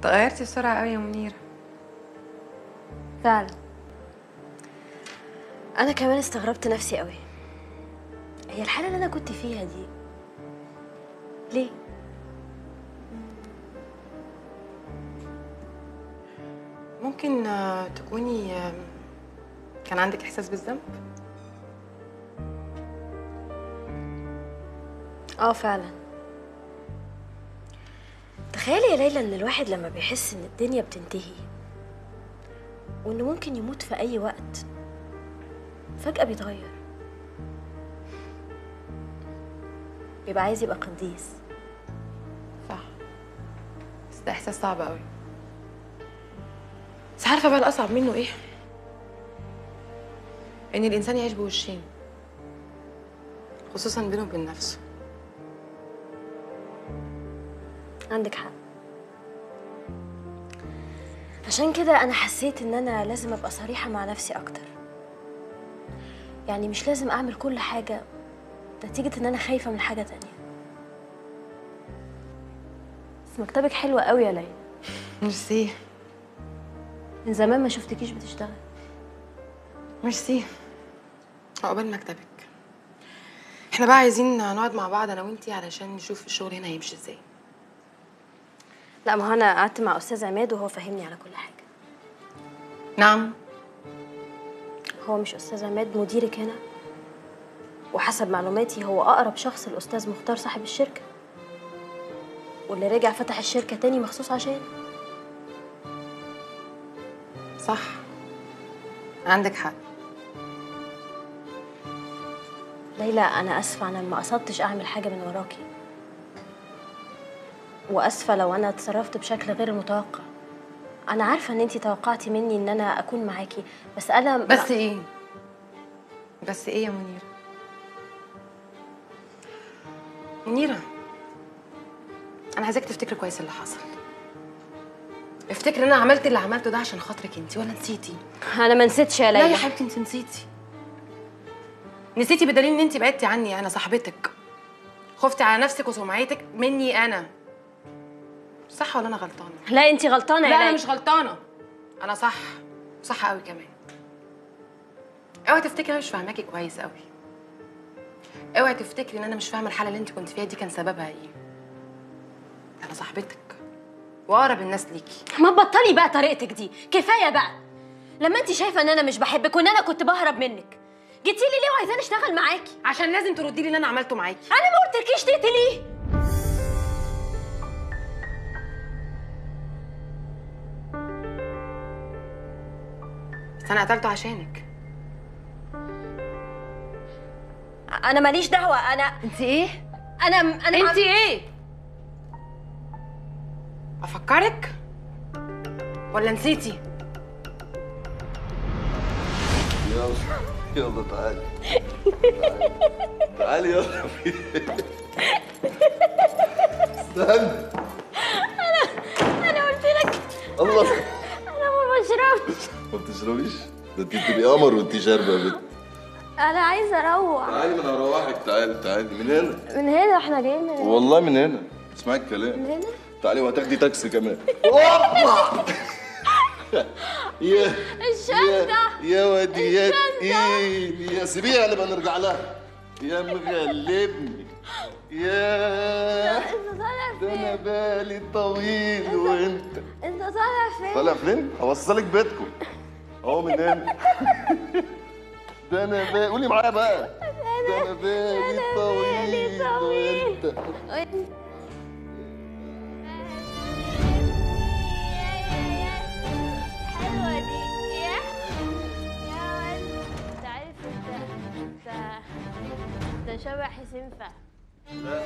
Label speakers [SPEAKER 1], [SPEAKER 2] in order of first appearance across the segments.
[SPEAKER 1] اتغيرتي بسرعة قوي يا منيرة
[SPEAKER 2] فعلا انا كمان استغربت نفسي قوي هي الحاله اللي انا كنت فيها دي ليه
[SPEAKER 1] ممكن آه، تكوني آه، كان عندك إحساس بالذنب
[SPEAKER 2] اه فعلا تخيلي يا ليلى ان الواحد لما بيحس ان الدنيا بتنتهي وانه ممكن يموت في اي وقت فجأة بيتغير بيبقى عايز يبقى قديس
[SPEAKER 1] صح بس ده إحساس صعب قوي بس عارفة بقى الأصعب منه إيه؟ إن الإنسان يعيش بوشين خصوصا بينه وبين نفسه
[SPEAKER 2] عندك حق عشان كده انا حسيت ان انا لازم ابقى صريحة مع نفسي اكتر يعني مش لازم اعمل كل حاجة نتيجة ان انا خايفة من حاجة تانية بس مكتبك حلوة قوي يا ليلى
[SPEAKER 1] ميرسي
[SPEAKER 2] من زمان ما شفتكيش بتشتغل
[SPEAKER 1] ميرسي عقبال مكتبك احنا بقى عايزين نقعد مع بعض انا وانتي علشان نشوف الشغل هنا هيمشي ازاي
[SPEAKER 2] لا ما هو انا قعدت مع استاذ عماد وهو فهمني على كل حاجة
[SPEAKER 1] نعم
[SPEAKER 2] هو مش استاذ عماد مديرك هنا وحسب معلوماتي هو اقرب شخص لاستاذ مختار صاحب الشركة واللي رجع فتح الشركة تاني مخصوص عشان
[SPEAKER 1] صح عندك حق
[SPEAKER 2] ليلى انا اسفه انا ما قصدتش اعمل حاجه من وراكي واسفه لو انا اتصرفت بشكل غير متوقع انا عارفه ان انتي توقعتي مني ان انا اكون معاكي بس انا
[SPEAKER 1] بس ايه بس ايه يا منيرة منيرة انا عايزاك تفتكري كويس اللي حصل افتكري ان انا عملت اللي عملته ده عشان خاطرك انت ولا نسيتي
[SPEAKER 2] انا ما نسيتش يا
[SPEAKER 1] لا يا
[SPEAKER 2] ليلى
[SPEAKER 1] حبيبتي انت نسيتي نسيتي بدليل ان انت بعدتي عني انا صاحبتك خفتي على نفسك وسمعتك مني انا صح ولا انا غلطانه
[SPEAKER 2] لا انتي غلطانه
[SPEAKER 1] لا
[SPEAKER 2] يا
[SPEAKER 1] انا
[SPEAKER 2] ليلى
[SPEAKER 1] مش غلطانه انا صح صح قوي كمان اوعي تفتكري انا مش فاهماكي كويس قوي اوعي تفتكري ان انا مش فاهمه الحاله اللي انت كنت فيها دي كان سببها ايه انا صاحبتك واقرب الناس ليكي
[SPEAKER 2] ما تبطلي بقى طريقتك دي كفايه بقى لما انتي شايفه ان انا مش بحبك وان انا كنت بهرب منك جيتي لي ليه وعايزاني اشتغل معاكي
[SPEAKER 1] عشان لازم تردي لي اللي انا عملته معاكي
[SPEAKER 2] انا ما قلتلكيش تقتليه
[SPEAKER 1] بس انا قتلته عشانك
[SPEAKER 2] انا ماليش دعوه انا
[SPEAKER 1] انت ايه
[SPEAKER 2] انا انا
[SPEAKER 1] انت ايه افكرك ولا نسيتي
[SPEAKER 3] يلا يلا تعالي تعالي تعالي يلا استنى
[SPEAKER 2] انا قلت لك
[SPEAKER 3] الله
[SPEAKER 2] انا ما بشربش
[SPEAKER 3] ما بتشربيش ده انت بتبقي قمر وانت شاربه يا بنت
[SPEAKER 2] انا عايزه اروح
[SPEAKER 3] تعالي من هروحك تعالي تعالي من هنا
[SPEAKER 2] من هنا احنا جايين من هنا
[SPEAKER 3] والله من هنا اسمعي الكلام
[SPEAKER 2] من هنا
[SPEAKER 3] تعالي وهتاخدي تاكسي كمان اوبا يا
[SPEAKER 2] الشنطة.
[SPEAKER 3] يا يا ودي يا تقيل يا سيبيها نبقى نرجع لها يا مغلبني يا
[SPEAKER 2] انت طالع
[SPEAKER 3] ده انا
[SPEAKER 2] فين
[SPEAKER 3] بالي طويل وانت
[SPEAKER 2] انت طالع فين
[SPEAKER 3] طالع فين؟ هوصلك بيتكم اهو من هنا ده انا بالي قولي معايا بقى ده انا بالي طويل وانت
[SPEAKER 4] حلوة دي يا يا ولد انت عارف انت انت انت شبه حسين فهمي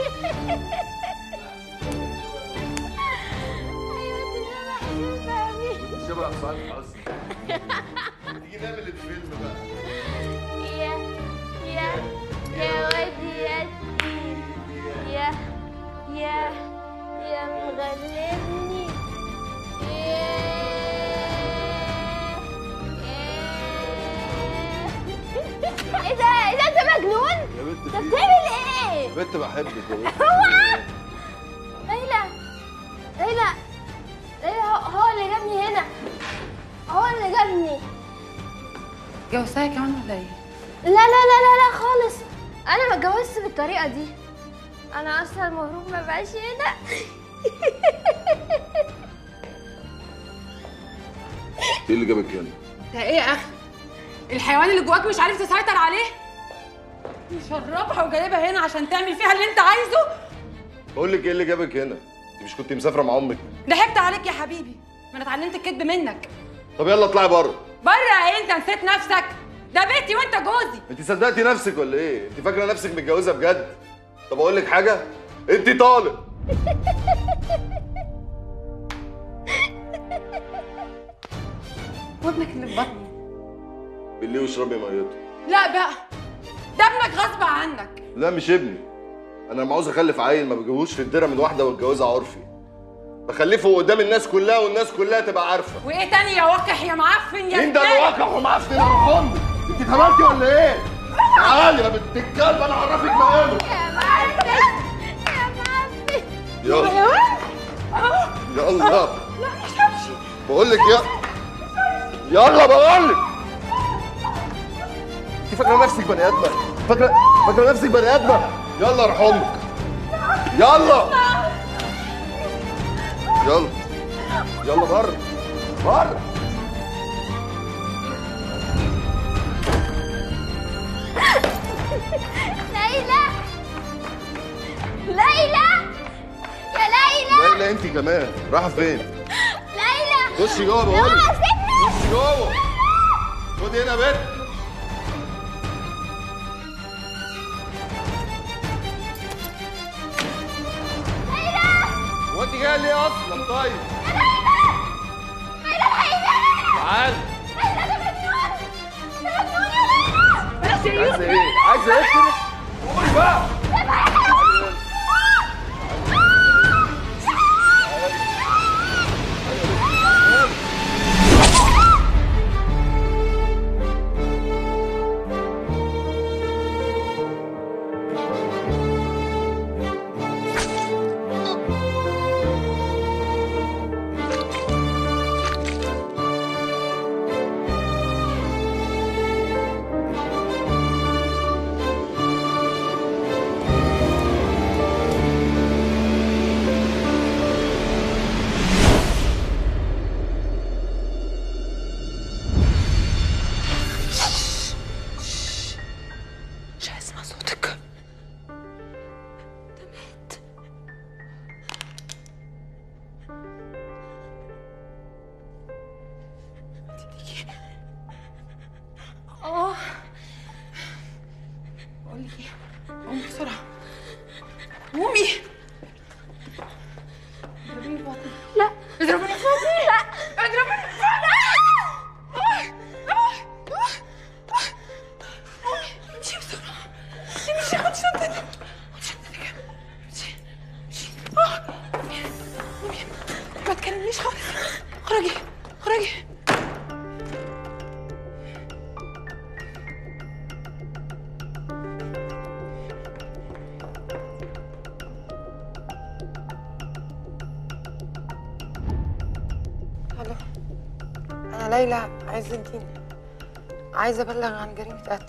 [SPEAKER 4] ايوه انت شبه حسين فهمي
[SPEAKER 3] شبه صاحب حسن تيجي نعمل الفيلم بقى
[SPEAKER 4] يا يا يا ودي يا تقيل يا يا يا مغلبني ايه ده ايه ده انت مجنون؟
[SPEAKER 3] يا بنت
[SPEAKER 4] انت
[SPEAKER 3] في
[SPEAKER 4] بتعمل ايه؟
[SPEAKER 3] يا بنت بحبك يا بنت
[SPEAKER 4] هو ليلى ليلى
[SPEAKER 1] اتجوزتها كمان ولا ايه؟
[SPEAKER 4] لا لا لا لا لا خالص انا ما اتجوزت بالطريقه دي انا اصلا المفروض ما بقاش هنا
[SPEAKER 3] ايه اللي جابك هنا؟
[SPEAKER 1] ده ايه يا اخي؟ الحيوان اللي جواك مش عارف تسيطر عليه؟ مشربها وجايبها هنا عشان تعمل فيها اللي انت عايزه؟
[SPEAKER 3] بقول لك ايه اللي جابك هنا؟ انت مش كنت مسافره مع امك؟
[SPEAKER 1] ضحكت عليك يا حبيبي ما انا اتعلمت الكذب منك
[SPEAKER 3] طب يلا اطلعي بره
[SPEAKER 1] بره ايه انت نسيت نفسك؟ ده بيتي وانت جوزي
[SPEAKER 3] انت صدقتي نفسك ولا ايه؟ انت فاكره نفسك متجوزه بجد؟ طب اقول لك حاجه؟ انت طالق
[SPEAKER 1] وابنك اللي في بطني
[SPEAKER 3] بالليل واشربي ميته
[SPEAKER 1] لا بقى ده ابنك غصب عنك
[SPEAKER 3] لا مش ابني انا لما عاوز اخلف عيل ما بجيبوش في الدره من واحده واتجوزها عرفي بخلفه قدام الناس كلها والناس كلها تبقى عارفه
[SPEAKER 1] وايه تاني يا وقح يا معفن يا
[SPEAKER 3] مين ده اللي
[SPEAKER 1] زبالة؟
[SPEAKER 3] واقع ومعفن يا روح امك انت اتهبلتي ولا ايه تعالي يا بنت الكلب انا اعرفك مقامه
[SPEAKER 4] يا معفن يا معفن
[SPEAKER 3] يلا يلا
[SPEAKER 1] لا مش همشي
[SPEAKER 3] بقول لك يا يلا بقول لك انت فاكره نفسك بني ادمه فاكره فاكره نفسك بني ادمه يلا روح امك يلا يلا يلا بره بره
[SPEAKER 4] ليلى ليلى يا ليلى
[SPEAKER 3] ليلى انت كمان رايحه فين
[SPEAKER 4] ليلى
[SPEAKER 3] خشي جوه بقول
[SPEAKER 4] اوعى
[SPEAKER 3] لك
[SPEAKER 4] سيبني
[SPEAKER 3] خشي جوه خدي هنا يا بنت هو انت جايه ليه اصلا طيب؟ تعال عايزه ايه؟ عايزه ايه كده؟ قولي بقى
[SPEAKER 1] مش هسمع صوتك اه بقول لك ايه قومي بسرعه قومي اضربيني في بطني
[SPEAKER 4] لا
[SPEAKER 1] اضربيني في بطني
[SPEAKER 4] لا
[SPEAKER 1] اضربيني في بطني امشي بسرعه امشي خد شنطتك خد شنطتك امشي امشي آه. قومي قومي ما تكلمنيش خالص خرجي خرجي الو انا ليلى عز الدين عايزه ابلغ عن جريمه قتل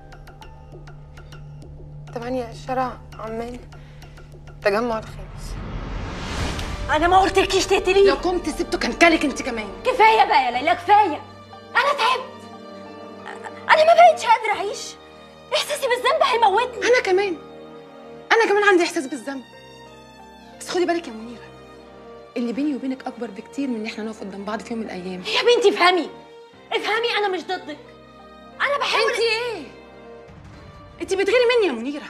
[SPEAKER 1] تمانية شارع عمان تجمع الخامس
[SPEAKER 2] انا ما قلتلكيش تقتليه
[SPEAKER 1] لو كنت سبته كان كلك انت كمان
[SPEAKER 2] كفايه بقى يا ليلى كفايه انا تعبت انا ما بقتش قادره اعيش احساسي بالذنب هيموتني
[SPEAKER 1] انا كمان انا كمان عندي احساس بالذنب بس خدي بالك يا منيره اللي بيني وبينك اكبر بكتير من ان احنا نقف قدام بعض في يوم من الايام
[SPEAKER 2] يا بنتي افهمي افهمي انا مش ضدك انا بحاول
[SPEAKER 1] انت ايه انت بتغيري مني يا منيره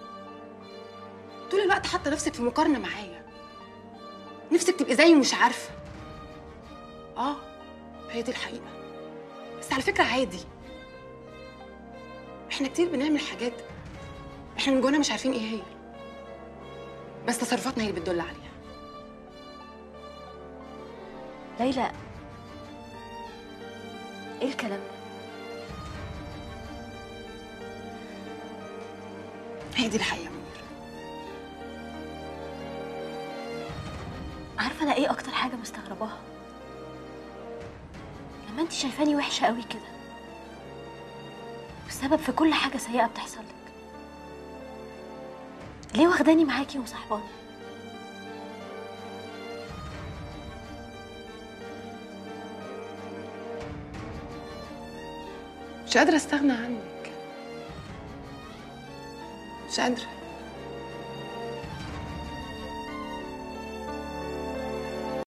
[SPEAKER 1] طول الوقت حاطه نفسك في مقارنه معايا نفسك تبقي زيي ومش عارفه اه هي دي الحقيقه بس على فكره عادي احنا كتير بنعمل حاجات احنا من جوانا مش عارفين ايه هي بس تصرفاتنا هي اللي بتدل عليها
[SPEAKER 2] ليلى ايه الكلام ده
[SPEAKER 1] هي دي الحقيقه يا منيره
[SPEAKER 2] عارفه انا ايه اكتر حاجه مستغرباها لما انت شايفاني وحشه قوي كده والسبب في كل حاجة سيئة بتحصل لك ليه واخداني معاكي ومصاحباني
[SPEAKER 1] مش قادرة استغنى عنك مش قادرة